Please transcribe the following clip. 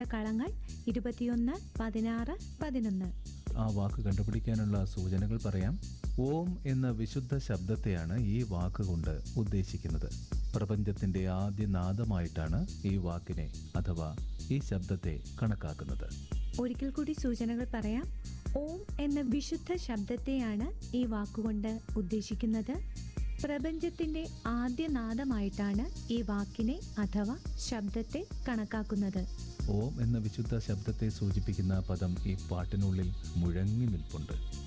കളങ്ങൾ ഇരുപത്തിയൊന്ന് പതിനാറ് പതിനൊന്ന് ആ വാക്ക് കണ്ടുപിടിക്കാനുള്ള സൂചനകൾ പറയാം ഓം എന്ന വിശുദ്ധ ശബ്ദത്തെയാണ് ഈ വാക്കുകൊണ്ട് ഉദ്ദേശിക്കുന്നത് പ്രപഞ്ചത്തിന്റെ ആദ്യ നാദമായിട്ടാണ് ഈ വാക്കിനെ അഥവാ ഈ ശബ്ദത്തെ കണക്കാക്കുന്നത് ഒരിക്കൽ കൂടി സൂചനകൾ പറയാം ഓം എന്ന വിശുദ്ധ ശബ്ദത്തെയാണ് ഈ വാക്കുകൊണ്ട് ഉദ്ദേശിക്കുന്നത് പ്രപഞ്ചത്തിന്റെ ആദ്യനാദമായിട്ടാണ് ഈ വാക്കിനെ അഥവാ ശബ്ദത്തെ കണക്കാക്കുന്നത് ഓം എന്ന വിശുദ്ധ ശബ്ദത്തെ സൂചിപ്പിക്കുന്ന പദം ഈ പാട്ടിനുള്ളിൽ മുഴങ്ങി നിൽപ്പുണ്ട്